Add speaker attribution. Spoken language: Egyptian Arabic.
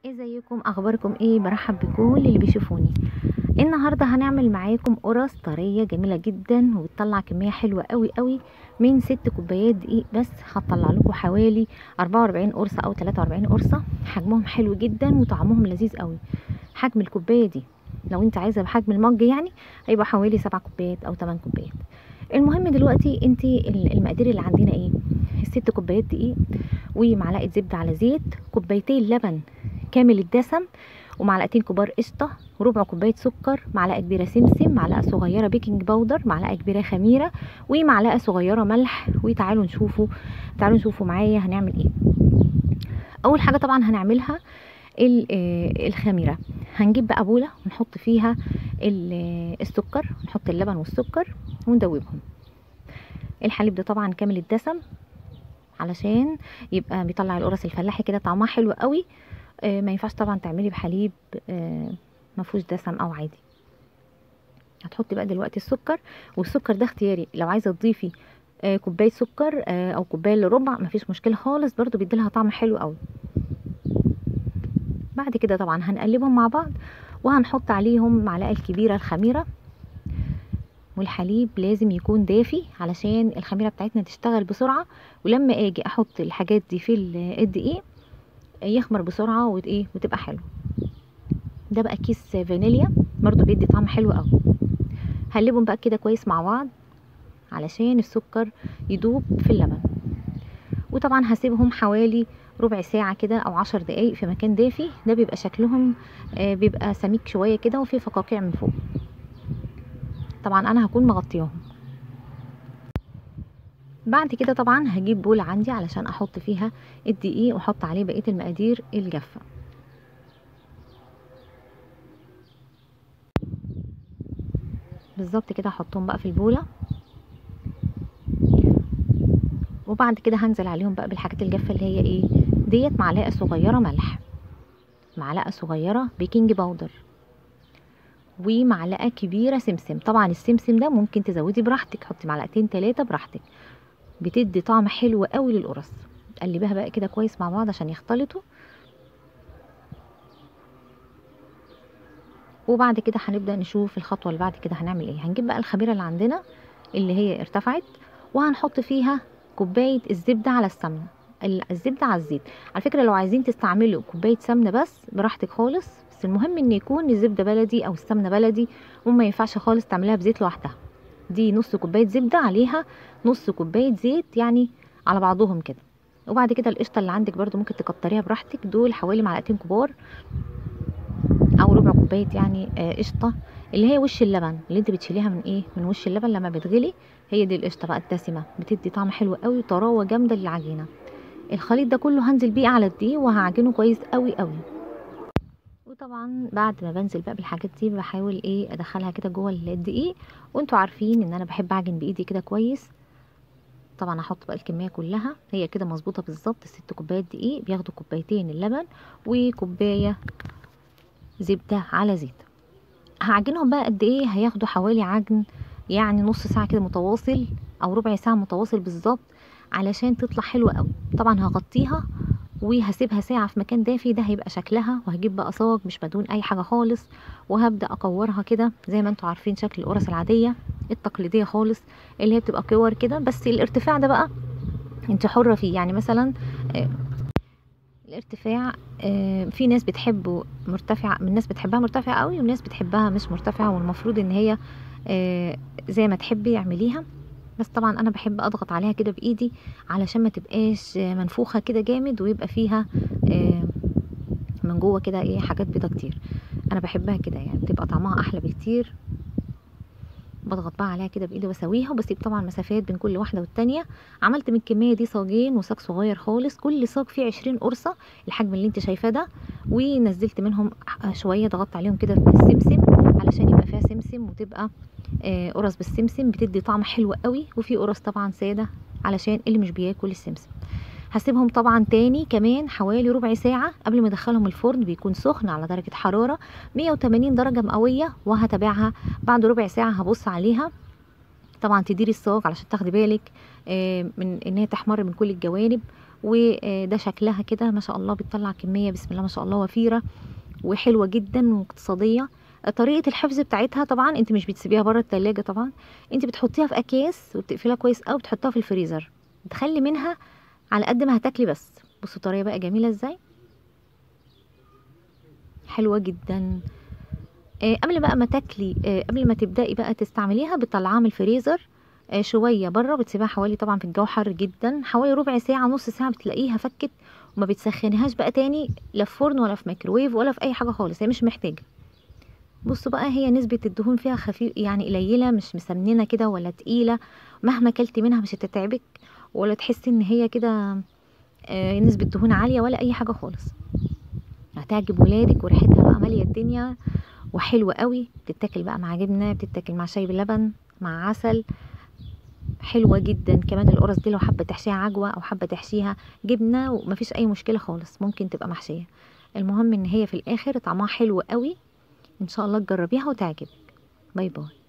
Speaker 1: ازيكم اخباركم ايه برحب بكل اللي بيشوفوني النهارده هنعمل معاكم قرص طريه جميله جدا وبتطلع كميه حلوه قوي قوي من ست كوبايات دقيق بس هتطلع لكم حوالي 44 قرصه او 43 قرصه حجمهم حلو جدا وطعمهم لذيذ قوي حجم الكوبايه دي لو انت عايزه بحجم المج يعني هيبقى حوالي 7 كوبايات او 8 كوبايات المهم دلوقتي انت المقادير اللي عندنا ايه الست كوبايات دقيق ومعلقه زبده على زيت كوبايتين لبن كامل الدسم ومعلقتين كبار قشطه وربع كوبايه سكر معلقه كبيره سمسم معلقه صغيره بيكنج باودر معلقه كبيره خميره ومعلقه صغيره ملح وتعالوا نشوفوا تعالوا نشوفوا معايا هنعمل ايه اول حاجه طبعا هنعملها الخميره هنجيب بقى بوله ونحط فيها السكر نحط اللبن والسكر وندوبهم الحليب ده طبعا كامل الدسم علشان يبقى بيطلع القرص الفلاحي كده طعمها حلو قوي آه ما ينفعش طبعا تعملي بحليب آه ما فيهوش دسم او عادي هتحطي بقى دلوقتي السكر والسكر ده اختياري لو عايزه تضيفي آه كوبايه سكر او كوبايه الا ربع مفيش مشكله خالص برضو بيديلها طعم حلو قوي بعد كده طبعا هنقلبهم مع بعض وهنحط عليهم معلقه الكبيره الخميره والحليب لازم يكون دافي علشان الخميره بتاعتنا تشتغل بسرعه ولما اجي احط الحاجات دي في الدقيق يخمر بسرعه وايه وتبقى حلو ده بقى كيس فانيليا برضو بيدي طعم حلو قوي هقلبهم بقى كده كويس مع بعض علشان السكر يدوب في اللبن وطبعا هسيبهم حوالي ربع ساعة كده أو عشر دقايق في مكان دافي ده بيبقى شكلهم بيبقى سميك شوية كده وفيه فقاقيع من فوق طبعا أنا هكون مغطياهم بعد كده طبعا هجيب بول عندي علشان احط فيها الدقيق واحط عليه بقيه المقادير الجافه بالظبط كده احطهم بقى في البوله وبعد كده هنزل عليهم بقى بالحاجات الجافه اللي هي ايه ديت معلقه صغيره ملح معلقه صغيره بيكنج باودر ومعلقه كبيره سمسم طبعا السمسم ده ممكن تزودي براحتك حطي معلقتين ثلاثه براحتك بتدي طعم حلو قوي للقرص قلبيها بقى كده كويس مع بعض عشان يختلطوا وبعد كده هنبدا نشوف الخطوه اللي بعد كده هنعمل ايه هنجيب بقى الخميره اللي عندنا اللي هي ارتفعت وهنحط فيها كوبايه الزبده على السمنه الزبده على الزيت على فكره لو عايزين تستعملوا كوبايه سمنه بس براحتك خالص بس المهم ان يكون الزبده بلدي او السمنه بلدي وما ينفعش خالص تعمليها بزيت لوحدها دي نص كوبايه زبده عليها نص كوبايه زيت يعني على بعضهم كده وبعد كده القشطه اللي عندك برضو ممكن تكتريها براحتك دول حوالي معلقتين كبار او ربع كوبايه يعني قشطه اللي هي وش اللبن اللي انت بتشيليها من ايه من وش اللبن لما بتغلي هي دي القشطه بقى الدسمه بتدي طعم حلو قوي وطراوه جامده للعجينه الخليط ده كله هنزل بيه على الدقيق وهعجنه كويس قوي قوي وطبعا بعد ما بنزل بقى بالحاجات دي بحاول ايه ادخلها كده جوه الدقيق وانتوا عارفين ان انا بحب اعجن بايدي كده كويس طبعا احط بقى الكميه كلها هي كده مظبوطه بالظبط الست كوبايات دقيق بياخدوا كوبايتين اللبن وكوبايه زبده على زيت هعجنهم بقى قد ايه هياخدوا حوالي عجن يعني نص ساعه كده متواصل او ربع ساعه متواصل بالظبط علشان تطلع حلوه قوي طبعا هغطيها وهسيبها ساعة في مكان دافي ده هيبقى شكلها وهجيب بقى صاج مش بدون اي حاجة خالص وهبدأ اكورها كده زي ما انتوا عارفين شكل القرص العادية التقليدية خالص اللي هي بتبقى كور كده بس الارتفاع ده بقى انت حرة فيه يعني مثلا آه الارتفاع آه في ناس بتحبه مرتفع من ناس بتحبها مرتفعة قوي وناس بتحبها مش مرتفعة والمفروض ان هي آه زي ما تحبي اعمليها بس طبعا انا بحب اضغط عليها كده بايدي علشان ما تبقاش منفوخه كده جامد ويبقى فيها من جوه كده ايه حاجات بيضه كتير انا بحبها كده يعني بتبقى طعمها احلى بكتير بضغط بقى عليها كده بايدي واسويها وبسيب طبعا مسافات بين كل واحده والتانيه عملت من الكميه دي صاجين وصاج صغير خالص كل صاج فيه عشرين قرصه الحجم اللي انت شايفاه ده ونزلت منهم شويه ضغطت عليهم كده بالسمسم علشان يبقى فيها سمسم وتبقى قرص بالسمسم بتدي طعم حلو قوي وفي قرص طبعا ساده علشان اللي مش بياكل السمسم هسيبهم طبعا تاني كمان حوالي ربع ساعة قبل ما ادخلهم الفرن بيكون سخن على درجة حرارة 180 درجة مئوية وهتابعها بعد ربع ساعة هبص عليها طبعا تديري الصاج علشان تاخدي بالك من ان هي تحمر من كل الجوانب وده شكلها كده ما شاء الله بتطلع كميه بسم الله ما شاء الله وفيره وحلوه جدا واقتصاديه طريقه الحفظ بتاعتها طبعا انت مش بتسيبيها بره التلاجة طبعا انت بتحطيها في اكياس وبتقفلها كويس قوي بتحطها في الفريزر تخلي منها على قد ما هتاكلي بس بصوا الطريقه بقى جميله ازاي حلوه جدا آه قبل بقى ما تاكلي آه قبل ما تبداي بقى تستعمليها بتطلعيها من الفريزر آه شويه بره بتسيبها حوالي طبعا في الجو حر جدا حوالي ربع ساعه نص ساعه بتلاقيها فكت وما بتسخنيهاش بقى تاني لا في فرن ولا في ميكروويف ولا في اي حاجه خالص هي مش محتاجه بصوا بقى هي نسبة الدهون فيها خفيف يعني قليلة مش مسمنة كده ولا تقيلة مهما كلتي منها مش هتتعبك ولا تحسي ان هي كده آه نسبة دهون عالية ولا اي حاجة خالص هتعجب ولادك وريحتها بقى مالية الدنيا وحلوة قوي بتتاكل بقى مع جبنة بتتاكل مع شاي باللبن مع عسل حلوة جدا كمان القرص دي لو حابة تحشيها عجوة او حابة تحشيها جبنة ومفيش اي مشكلة خالص ممكن تبقى محشية المهم ان هي في الاخر طعمها حلو قوي ان شاء الله تجربيها وتعجبك باي باي